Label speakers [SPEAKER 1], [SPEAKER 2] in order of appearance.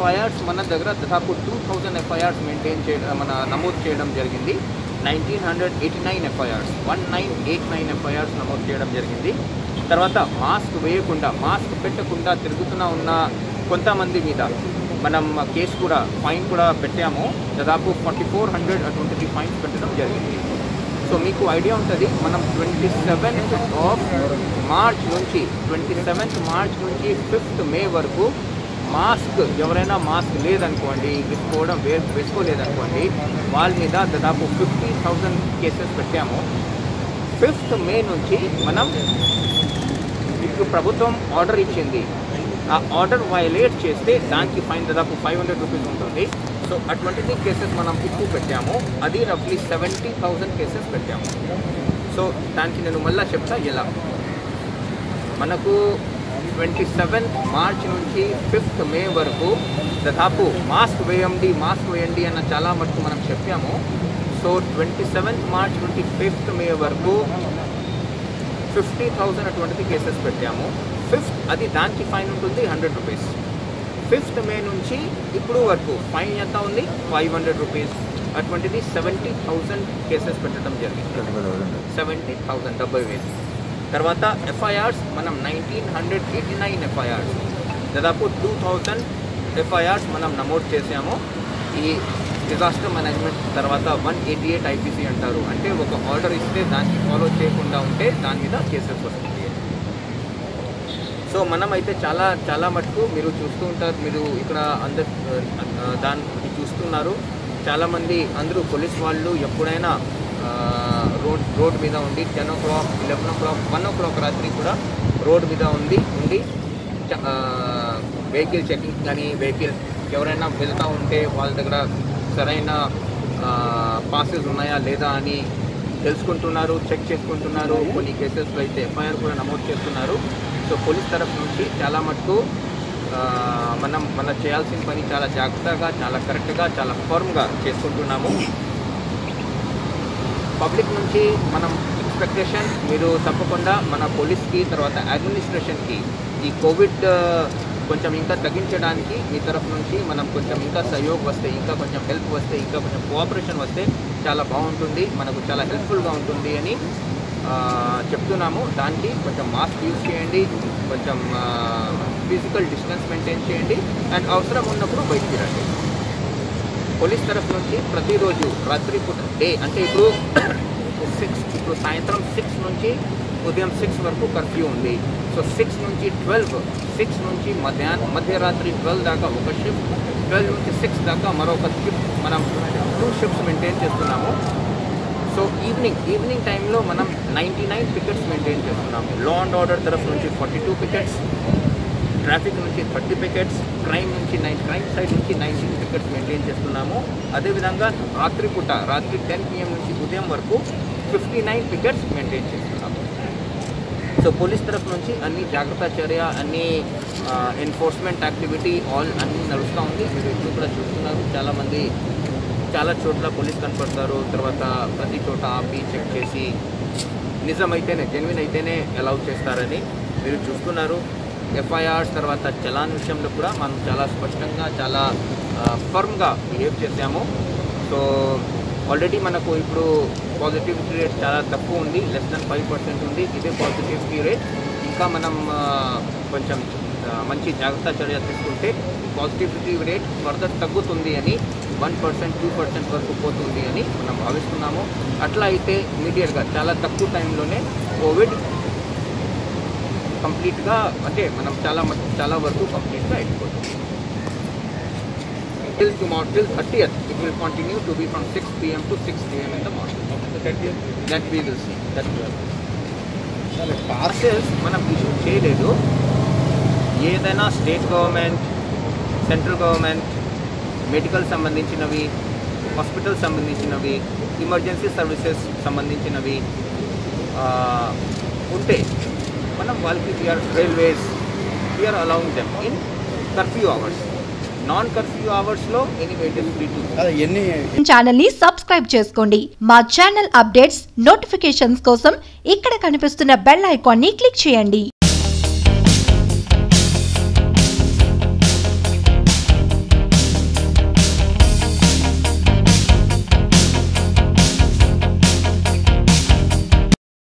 [SPEAKER 1] FIRs మన దగ్గర దాదాపు టూ థౌజండ్ ఎఫ్ఐఆర్స్ మెయింటైన్ చేయడం మన నమోదు చేయడం జరిగింది nineteen hundred eighty nine FIRs one nine eight nine FIRs నమోదు చేయడం జరిగింది తర్వాత మాస్క్ వేయకుండా మాస్క్ పెట్టకుండా తిరుగుతున్న ఉన్న కొంతమంది మీద మనం కేసు కూడా ఫైన్ కూడా పెట్టాము దాదాపు forty four hundred twenty three fines పెట్టడం జరిగింది సో మీకు ఐడియా ఉంటుంది మనం ట్వంటీ సెవెంత్ ఆఫ్ మార్చ్ నుంచి ట్వంటీ సెవెంత్ మార్చ్ నుంచి ఫిఫ్త్ మే వరకు మాస్క్ ఎవరైనా మాస్క్ లేదనుకోండి వేసుకోవడం వే వేసుకోలేదనుకోండి వాళ్ళ మీద దాదాపు ఫిఫ్టీ థౌజండ్ కేసెస్ పెట్టాము ఫిఫ్త్ మే నుంచి మనం ఇప్పుడు ప్రభుత్వం ఆర్డర్ ఇచ్చింది ఆ ఆర్డర్ వయలేట్ చేస్తే దానికి ఫైన్ దాదాపు ఫైవ్ హండ్రెడ్ రూపీస్ ఉంటుంది సో అటువంటిది కేసెస్ మనం ఎక్కువ పెట్టాము అది రఫ్లీ సెవెంటీ థౌజండ్ కేసెస్ పెట్టాము సో దానికి నేను మళ్ళీ చెప్తా ఎలా మనకు ట్వంటీ సెవెంత్ మార్చ్ నుంచి ఫిఫ్త్ మే వరకు దాదాపు మాస్క్ వేయండి మాస్క్ వేయండి అన్న చాలా మటుకు మనం చెప్పాము సో ట్వంటీ సెవెంత్ మార్చ్ నుండి ఫిఫ్త్ మే వరకు ఫిఫ్టీ థౌజండ్ అటువంటిది కేసెస్ పెట్టాము ఫిఫ్త్ అది దానికి ఫైన్ ఉంటుంది హండ్రెడ్ రూపీస్ ఫిఫ్త్ మే నుంచి ఇప్పుడు వరకు ఫైన్ ఎంత ఉంది ఫైవ్ హండ్రెడ్ రూపీస్ అటువంటిది సెవెంటీ థౌజండ్ కేసెస్ పెట్టడం జరిగింది సెవెంటీ థౌజండ్ డెబ్బై వేలు తర్వాత ఎఫ్ఐఆర్స్ మనం nineteen hundred eighty nine FIRs దాదాపు టూ థౌజండ్ ఎఫ్ఐఆర్స్ మనం నమోదు చేసాము ఈ డిజాస్టర్ మేనేజ్మెంట్ తర్వాత వన్ ఎయిటీ ఎయిట్ ఐపీసీ అంటారు అంటే ఒక ఆర్డర్ ఇస్తే దాన్ని ఫాలో చేయకుండా ఉంటే దాని మీద కేసెస్ వస్తుంది సో మనం అయితే చాలా చాలా మటుకు మీరు చూస్తూ ఉంటారు మీరు ఇక్కడ అందరు దాన్ని చూస్తున్నారు చాలామంది అందరూ పోలీస్ వాళ్ళు ఎప్పుడైనా ఆ, రోడ్ రోడ్ మీద ఉండి ten o'clock eleven o'clock one o'clock రాత్రి కూడా రోడ్ మీద ఉంది ఉండి వెహికల్ చెకింగ్ కానీ వెహికల్ ఎవరైనా వెళ్తూ ఉంటే వాళ్ళ దగ్గర సరైన పాసెస్ ఉన్నాయా లేదా అని తెలుసుకుంటున్నారు చెక్ చేసుకుంటున్నారు కొన్ని కేసెస్లో అయితే ఎఫ్ఐఆర్ కూడా నమోదు చేస్తున్నారు సో పోలీస్ తరఫు నుంచి చాలా మటుకు ఆ, మనం మన చేయాల్సిన పని చాలా జాగ్రత్తగా చాలా కరెక్ట్గా చాలా ఫర్మ్గా చేసుకుంటున్నాము పబ్లిక్ నుంచి మనం ఎక్స్పెక్టేషన్ మీరు తప్పకుండా మన పోలీస్కి తర్వాత అడ్మినిస్ట్రేషన్కి ఈ కోవిడ్ ఆ, కొంచెం ఇంకా తగ్గించడానికి మీ తరఫు నుంచి మనం కొంచెం ఇంకా సహయోగ్ వస్తే ఇంకా కొంచెం హెల్ప్ వస్తే ఇంకా కొంచెం కోఆపరేషన్ వస్తే చాలా బాగుంటుంది మనకు చాలా హెల్ప్ఫుల్గా ఉంటుంది అని ఆ, చెప్తున్నాము దానికి కొంచెం మాస్క్ యూజ్ చేయండి కొంచెం ఫిజికల్ డిస్టెన్స్ మెయింటైన్ చేయండి అండ్ అవసరం ఉన్నప్పుడు బయటికి రండి పోలీస్ తరఫు నుంచి ప్రతిరోజు రాత్రి పూట డే అంటే ఇప్పుడు సిక్స్ ఇప్పుడు సాయంత్రం సిక్స్ నుంచి ఉదయం సిక్స్ వరకు కర్ఫ్యూ ఉంది సో సిక్స్ నుంచి ట్వెల్వ్ సిక్స్ నుంచి మధ్యాహ్నం మధ్యరాత్రి ట్వెల్వ్ దాకా ఒక షిఫ్ట్ ట్వెల్వ్ నుంచి సిక్స్ దాకా మరొక షిఫ్ట్ మనం టూ షిఫ్ట్స్ మెయింటైన్ చేస్తున్నాము సో ఈవినింగ్ ఈవినింగ్ టైంలో మనం నైంటీ నైన్ పికెట్స్ మెయింటైన్ చేస్తున్నాము లా అండ్ ఆర్డర్ తరఫు నుంచి ఫార్టీ టూ పికెట్స్ ట్రాఫిక్ నుంచి థర్టీ పికెట్స్ క్రైమ్ నుంచి నైన్ క్రైమ్ సైడ్ నుంచి నైన్టీన్ పికెట్స్ మెయింటైన్ చేస్తున్నాము అదేవిధంగా రాత్రి పూట రాత్రి టెన్ పిఎం నుంచి ఉదయం వరకు ఫిఫ్టీ నైన్ పికెట్స్ మెయింటైన్ చేస్తున్నాము సో పోలీస్ తరఫు నుంచి అన్ని జాగ్రత్త చర్య అన్ని ఎన్ఫోర్స్మెంట్ యాక్టివిటీ ఆల్ అన్ని నడుస్తూ ఉంది మీరు ఇప్పుడు కూడా చూస్తున్నారు చాలామంది చాలా చోట్ల పోలీస్ కనపడతారు తర్వాత ప్రతి చోట ఆపి చెక్ చేసి నిజమైతేనే జెన్యున్ అయితేనే అలౌ చేస్తారని మీరు చూస్తున్నారు ఎఫ్ఐఆర్స్ తర్వాత చలాన్ విషయంలో కూడా మనం చాలా స్పష్టంగా చాలా ఫర్మ్గా బిహేవ్ చేసాము సో ఆల్రెడీ మనకు ఇప్పుడు పాజిటివిటీ రేట్ చాలా తక్కువ ఉంది లెస్ దెన్ ఫైవ్ పర్సెంట్ ఉంది ఇదే పాజిటివిటీ రేట్ ఇంకా మనం ఆ, కొంచెం ఆ, మంచి జాగ్రత్త చర్య తీసుకుంటే పాజిటివిటీ రేట్ ఫర్దర్ తగ్గుతుంది అని వన్ పర్సెంట్ టూ పర్సెంట్ వరకు పోతుంది అని మనం భావిస్తున్నాము అట్లా అయితే ఇమీడియట్గా చాలా తక్కువ టైంలోనే కోవిడ్ కంప్లీట్గా అంటే మనం చాలా మ- చాలా వరకు కంప్లీట్గా అయిపోతుంది till tomorrow till 30th it will continue to be from 6 pm to 6 am in the morning that we will see that we will see passes మనం ఇష్యూ చేయలేదు ఏదైనా state government central government medical సంబంధించినవి hospital సంబంధించినవి emergency services సంబంధించినవి ఆ, ఉంటే మనం వాళ్ళకి we're railways we're allowing them in curfew hours non curfew అవర్స్లో any wait is free to
[SPEAKER 2] అదే ఎన్ని
[SPEAKER 3] ఛానల్ ని సబ్స్క్రైబ్ చేసుకోండి మా ఛానల్ అప్డేట్స్ నోటిఫికేషన్స్ కోసం ఇక్కడ కనిపిస్తున్న బెల్ ఐకాన్ ని క్లిక్ చేయండి